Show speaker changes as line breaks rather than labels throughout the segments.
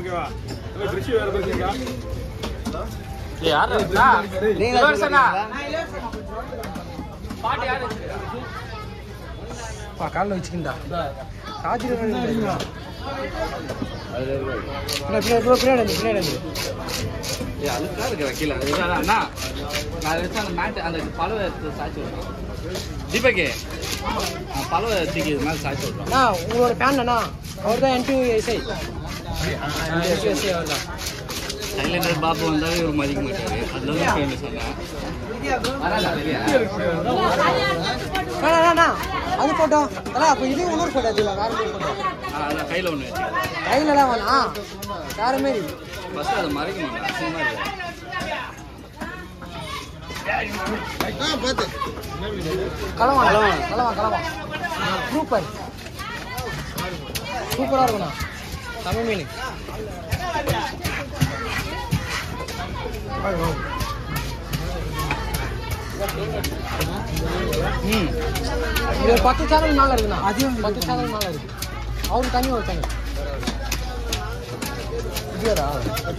ஓகேவா திருச்சி வேற பேசுறீங்களா
யாரு
நீங்களா
இளவரசனா?
சொல்றீங்களா?
பாட்டு யாரு
பா காலில் வச்சுக்கிண்டா சாத்திரம் பின்னாடி பின்னாடி பின்னாடி
ஏய், அழுக்கா இருக்கு கீழே இதுதான் அண்ணா நான் வச்சு அந்த மேட் அந்த பழவை எடுத்து சாய்ச்சி விட்றேன் தீபக்கு நான் பழவை தூக்கி இது மாதிரி சாய்ச்சி விட்றேன்
அண்ணா உங்களோட ஃபேன் அண்ணா அவர் தான் என்டி எஸ்ஐ என்டி எஸ்ஐ அவர் தான்
சைலண்டர் பாபு வந்தாலும் இவர் மதிக்க மாட்டாரு அதுல தான் ஃப்ரெண்டு சொன்னேன் வரல வெளியே
அண்ணா அண்ணா அது போட்டோ அண்ணா அப்போ இது இன்னொரு ஃபோட்டோ எடுத்துக்கலாம் வேற ஒரு ஃபோட்டோ
ஆ, அதான் கையில் ஒன்று வச்சு
கையிலலாம் வேணாம் வேற மாரி
ஃபஸ்ட்டு அதை மறைக்க மாட்டேன் சும்மா இருக்கு
கலவா கலவா கலவா சூப்பர் சூப்பராக இருக்குண்ணா தமிழ் மீன்
ம்
இது ஒரு பத்து சேனல் மேலே இருக்குண்ணா அதையும் பத்து சேனல் மேலே இருக்கு அவருக்கு தனி ஒரு சேனல் இதுவரா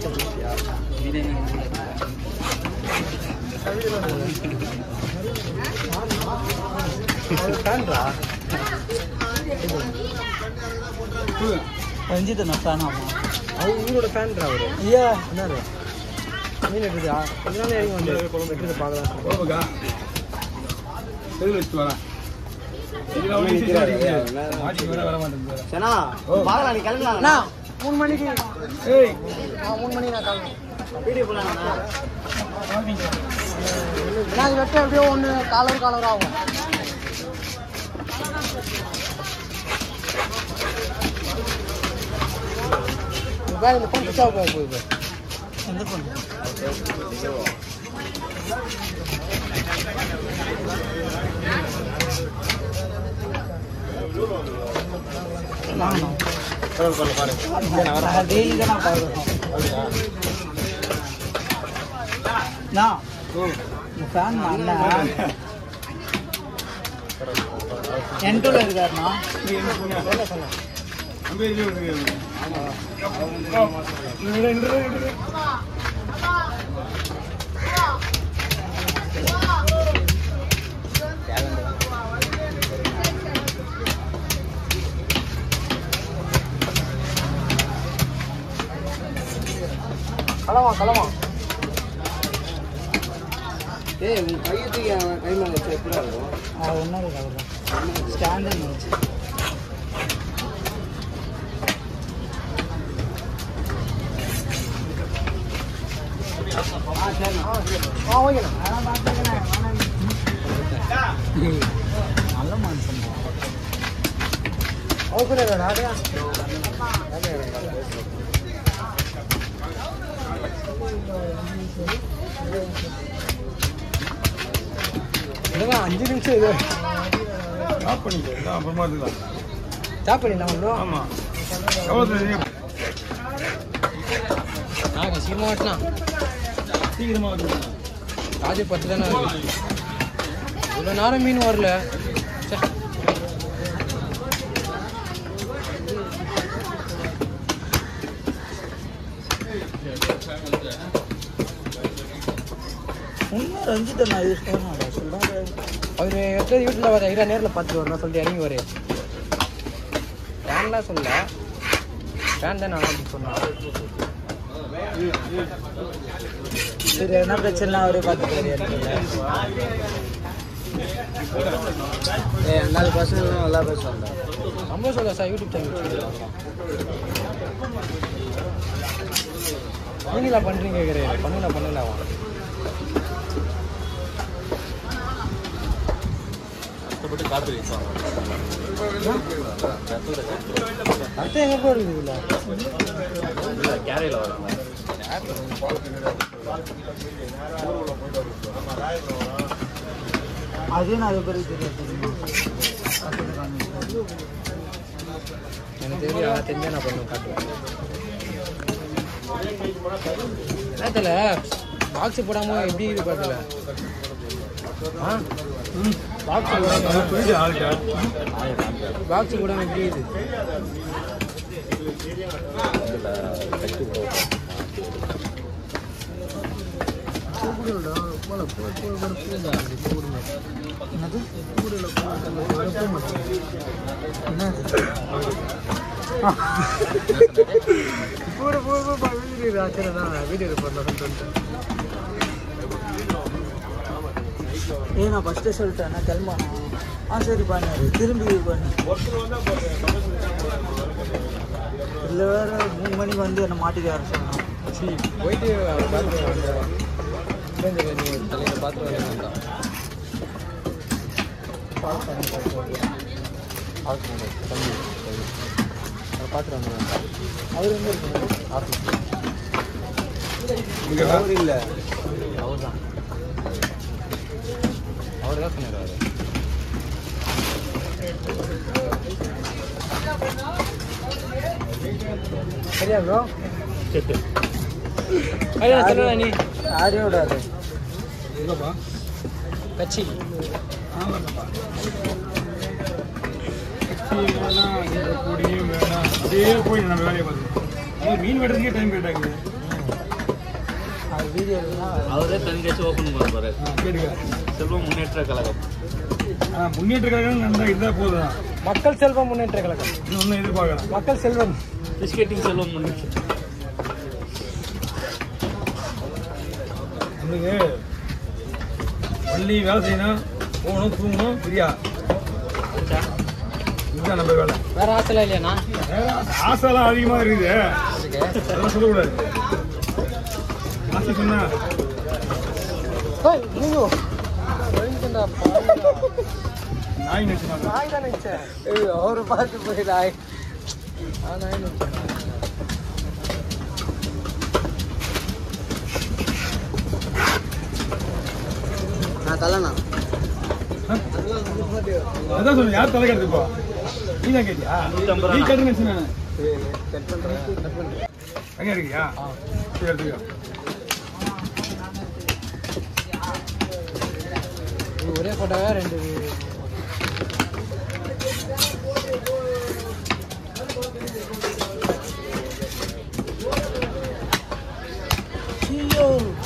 ஃபேன்ரா
ரஞ்சித் நான் ஃபேன் ஆமா
அவர் உங்களோட ஃபேன்ரா அவரு
ஐயா
என்னது மீன் எடுத்துதா கொஞ்ச நாள் இறங்கி வந்து வெட்டுறது பார்க்கலாம்
போதுக்கா செதில் வச்சுட்டு வரேன் இதெல்லாம் ஒண்ணும் ஈஸியா அடிக்க முடியாது. மாட்டிக்கு வேற வர மாட்டேங்குது
சனா பார்க்கலாம் நீ கிளம்பலாம்
அண்ணா மூணு மணிக்கு
ஏய்
நான் மூணு மணிக்கு நான் கிளம்புறேன்
வீடியோ போலாம்
ஏன்னா அது வெட்ட எப்படியோ ஒன்று காலர் காலர் ஆகும் இந்த பேர் இந்த ஃபோன் சுவிச் ஆஃப் ஆக போகுது
எந்த ஃபோன் டெய்லி தான் நான் பார்க்குறோம் நான் ஃபேன் அண்ணன் என் டூல இருக்காருண்ணா
அங்கே இங்கே வந்து இங்கே இங்கே இங்கே
களவா களவா
ஏய் உன் கையை தூக்கி அவன் கை மேலே வச்சு எப்படி இருக்கும் அது ஒன்றும் இருக்கு ஸ்டாண்டு வச்சு
ஆ ஓகேண்ணா
நல்ல மனுஷன்
அவர் கூட இல்லைடா அப்படியா இல்லைங்க அஞ்சு நிமிஷம் இது
ஆஃப் பண்ணிட்டு இதான் அப்புறமா எடுத்துக்கலாம்
ஸ்டாப் பண்ணிடலாம் ப்ரோ
ஆமா எவ்வளோ நீங்க
நாங்கள் சீக்கிரமாக வெட்டலாம்
சீக்கிரமா வந்து
ராஜு பத்து தானே இருக்கு இவ்வளோ நேரம் மீன் வரல ச்சே.
உண்மை ரஞ்சித்தை நான் யூஸ் பண்ண சொல்கிறாங்க
அவர் எத்தனை வீட்டில் வர இரா நேரில் பார்த்துட்டு வரணும் சொல்லிட்டு இறங்கி வரு ஃபேன்லாம் சொல்லல ஃபேன் தான் நான் அப்படி சொன்னேன்
சரி என்ன பிரச்சனை அவரே பார்த்துக்காரு ஏ நாலு பசங்க நல்லா பேசுவாங்க
நம்ம சொல்ல சார் யூடியூப் சேனல் நீங்களா பண்ணுறீங்க கேட்குறேன் பண்ணல பண்ணல அவன் அடுத்து எங்கே போகிறது இல்லை
கேரையில் வராங்க
அதே நான் அது பிறகு தெரியாது
எனக்கு தெரியும் அதை தெரிஞ்சா நான் பண்ணுவேன் காட்டுவேன் நேரத்தில் பாக்ஸ் போடாமல் எப்படி இது பார்த்தல ஆ பாக்ஸ் போடாமல்
புரியுது ஆளுக்கா
பாக்ஸ் போடாமல் எப்படி இது போடு போடு போடு வீடியோ ஆச்சரிய தான் வீடியோ பண்ண
ஏ நான் ஃபஸ்ட்டு சொல்லிட்டேன் நான் கிளம்பானா ஆ சரி பண்ணாரு திரும்பி பண்ணு இல்லை வேற மூணு மணிக்கு வந்து என்னை மாட்டிக்க வர சொன்னான்
சரி போயிட்டு பார்த்து தலையில் பார்த்து வரேன் பார்த்துட்டு
அவர் எங்கே இருக்கு
இங்க
அவர் இல்ல
அவர் தான் அவர் தான் சொன்னார் சரியா ப்ரோ ஐயா சொல்லுடா நீ
யாரையோட அது
இல்லப்பா
கட்சி
ஆமாப்பா கட்சி வேணாம் இந்த பொடியும் வேணாம் அப்படியே போய் நம்ம வேலையை பார்த்து அவங்க மீன் வெட்டுறதுக்கே டைம் கேட்டாங்க
அது வீடியோ
அவரே தனிக்காச்சும் ஓப்பன் பண்ண போறாரு
ஆ, கேட்டுக்க
செல்வம் முன்னேற்ற கழகம்
ஆ, முன்னேற்ற கழகம் நல்லா இருந்தால் போதும்
மக்கள் செல்வம் முன்னேற்ற கழகம்
இன்னும் ஒன்றும் எதிர்பார்க்கலாம்
மக்கள் செல்வம்
பிஸ்கெட்டிங் செல்வம் முன்னேற்ற
ஒன்றுங்க பள்ளி வேலை செய்யணும் போகணும் தூங்கணும் ஃப்ரீயா இதுதான் நம்ம வேலை
வேற ஆசைலாம் இல்லையாண்ணா
வேற ஆசைலாம் அதிகமாக இருக்குது அதெல்லாம் சொல்லக்கூடாது ஆசை சொன்னா
ஏய், ஐயோ. போயிட்டுடா, பாவிடா.
நாய் நினைச்சுனாங்க
நாய் தான் நினைச்சேன்.
ஐயோ அவரை பார்த்து போய் நாய்
நான் நாய் நினைச்சேன்.
நான் தலைண்ணா
அதான் சொல்லு யார் தலை கட்டுப்பா நீ தான் கேட்டியா
நூத்தம்பது
நீ
ரூபா.
கட்டு நினைச்சு நான்
கட் பண்ணுறேன்
அங்கே இருக்கியா சரி எடுத்துக்கோ
இது ஒரே போட்டாவே ரெண்டு
ஐயோ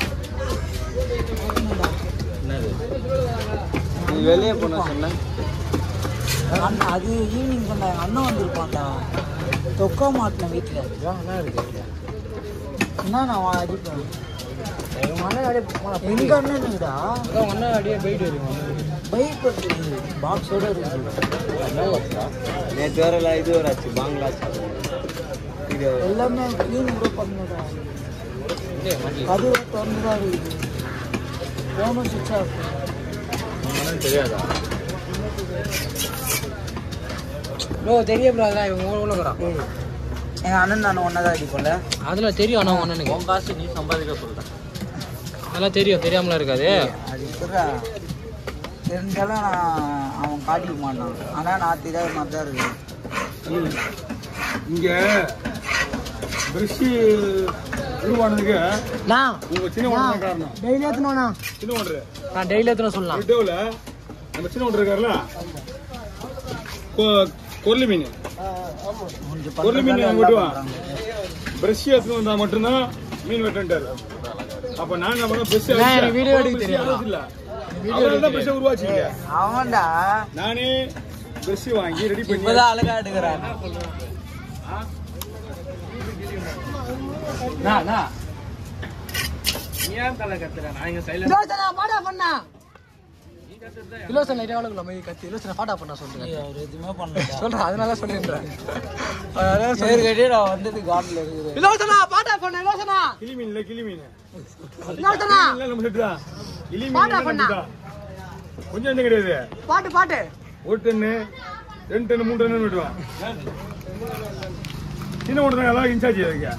நீ வெளியே போன சொன்ன
அண்ணா அது ஈவினிங் சொன்னா எங்கள் அண்ணன் வந்திருப்பான்டா தொக்கா மாட்டினேன் வீட்டில்
என்ன இருக்கு
என்ன நான் அடிப்பேன்
உங்க அண்ணன் அப்படியே போனா
எங்கள் அண்ணனுடா
அதான் உங்க அண்ணன் அப்படியே போயிட்டு வருவாங்க
பைக் வருது பாக்ஸோட இருக்குது
நேற்று வேற இல்ல, இது ஒரு ஆச்சு பாங்களா ஆச்சு இது
எல்லாமே க்ளீன் கூட பண்ணுடா
இல்லையே மாட்டி
கதவு திறந்துதான் இருக்குது ஃபோனும் சுவிட்ச் ஆஃப்
தெரியாதா
ப்ரோ தெரியும் ப்ரோ அதெல்லாம் இவங்க உள்ள இருக்கிறான்
எங்கள் அண்ணன் நான் ஒன்றா தான் அடிப்போம்ல
அதெல்லாம் தெரியும் ஆனால் உங்க அண்ணனுக்கு
உன் காசு நீ சம்பாதிக்க சொல்றேன்
அதெல்லாம் தெரியும் தெரியாமலாம் இருக்காது
அது எப்படா தெரிஞ்சாலும் நான் அவன் காட்டிக்க மாட்டான் ஆனால் நான் தெரியாத மாதிரி தான் இருக்குது
இங்கே பிரஷ் உருவானதுக்கு
நான்
உங்க சின்ன ஒன்று தான் காரணம்
டெய்லி ஏற்றணும்ண்ணா
சின்ன ஒன்று
நான் டெய்லி ஏற்றணும் சொல்லலாம்
விட்டோவில் நம்ம சின்ன ஒன்று இருக்கார்ல கொ- கொர்லி மீன்
கொஞ்சம்
ஒரு மீன்
பக்கத்துல
அங்க
எல்லாம்
விட்டு வா.
பண்றாங்க.
பிரஷ் எடுத்துன்னு வந்தா மட்டும்தான் மீன் வெட்டன்ட்டாரு அப்ப நான் என்ன பண்ண பிரஷ்
நான் எனக்கு video எடுக்க தெரியாதா?
இல்ல அவரால் தான் பிரஷ் உருவாச்சிங்க
அவன்டா
நானே பிரஷ் வாங்கி ரெடி பண்ணி
இப்பதான் அழகா எடுக்கிறான்
நீ ஏன் தலை கத்துற நான் இங்க சைலண்ட்
இலோசனா பாடா பண்ணா இலோசனை லைட்டாக வளர்க்கல மை கத்தி இலோசனை பாட்டா பண்ணா சொல்றேன்
அவர் எதுவுமே பண்ணல
சொல்றேன் அதனால சொல்லிடுறேன்
சரி கட்டி நான் வந்தது காட்டில் இருக்குது
இலோசனா பாட்டா பண்ண இலோசனா
கிளி மீன் இல்ல கிளி மீன்
இலோசனா
இல்ல நம்ம செட்டு தான் கிளி மீன்
பாட்டா
இல்ல
பண்ணா.
நம்ம தான் கொஞ்சம் என்ன கிடையாது
பாட்டு பாட்டு
ஒரு டன்னு ரெண்டு டன்னு மூணு டன்னு வெட்டுவான் சின்ன ஒன்று தான் எல்லாம் இன்சார்ஜ் அதுக்கு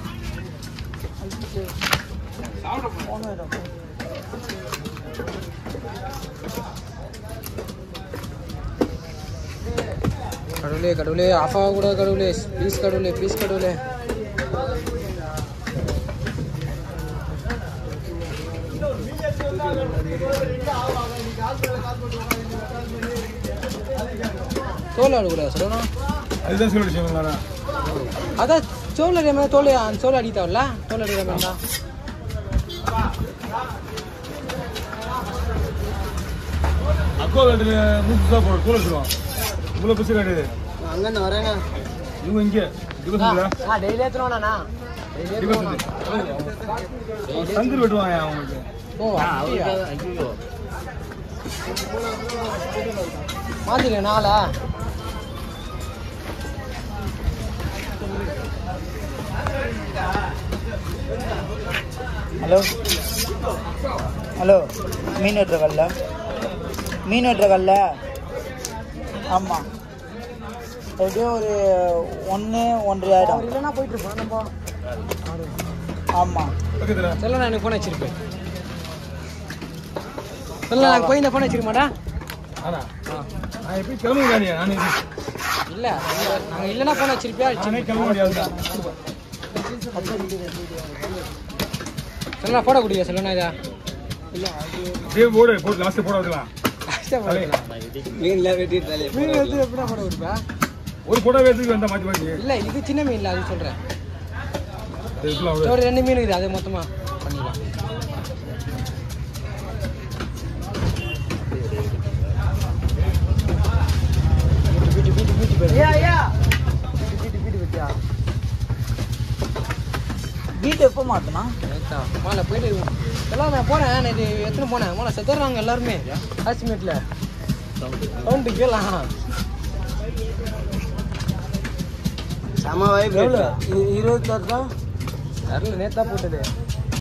கடவுளே கடவுளே ஆஃப் ஆக கூட கடவுளே ப்ளீஸ் கடவுளே ப்ளீஸ் கடவுளே தோல் ஆடக்கூடாது சொல்லணும்
அதுதான் சொல்லிடுச்சு
அதான் சோல் அடிக்கிற மாதிரி தோல் அந்த சோல் அடி தேவையில்ல தோல் அடிக்கிற மாதிரி தான்
அக்கோ கட்டுல நூற்றி தான் போட தூள் எடுத்துருவான் இவ்வளோ பிசு கிடையாது
அங்கன்னு வரேங்க
இவங்க இங்கே டிபசன்ல
ஆ டெய்லி ஏற்றுவானா
டிபசன் சந்தில் வெட்டுவாங்க அவங்களுக்கு
ஓ அப்படியா?
ஐயோ
மாத்தில நாளா
ஹலோ ஹலோ மீன் வெட்டுற கல்ல மீன் வெட்டுற கல்ல ஆமாம் எப்படியும் ஒரு ஒன்று ஒன்றரை
அவர்
ஆகிடும்
இல்லைன்னா போயிட்டு இருப்போம் நம்ம
ஆமாம்
பக்கத்தில்
சொல்ல நான் எனக்கு ஃபோன் வச்சிருப்பேன் சொல்ல நான் போய் இந்த ஃபோன் வச்சிருக்க மாட்டா
ஆனா நான் எப்படி கிளம்ப முடியாது நானே
இல்ல நாங்க இல்லைன்னா ஃபோன் வச்சிருப்பியா
நானே கிளம்ப முடியாது தான்
சொல்ல போட குடியா சொல்லணும் இதா
இதே போடு போட்டு லாஸ்ட்டு போட வைக்கலாம்
மீன்லாம் வெட்டிட்டு தலையை
மீன் எடுத்து எப்படின்னா போட கொடுப்பா
ஒரு போட்டோ எடுத்துக்கு வந்தா மாற்றி மாற்றி
இல்ல இது சின்ன மீன் இல்ல அது சொல்றேன்
அது இருக்கலாம் விடு.
ஒரு ரெண்டு மீன் இருக்குது அது மொத்தமா பண்ணிடலாம் பீட்டு, பீட்டு, பீட்டு, பீட்டு, பீட்டு, பீட்டு, பீட்டு, பீட்டியா?
வீட்டு எப்போ மாற்றினா
ரைட்டா. மேல போயிட்டு இருக்கோம். எல்லாம் நான் போனேன் நேற்று எத்தனை போனேன் மேலே செத்துறாங்க எல்லாருமே காஷ்மீரில் சவுண்டு கேளாம்
செம வைப்
எவ்வளோ இருபத்தாறு தான்
யாரில் நேத்தா போட்டது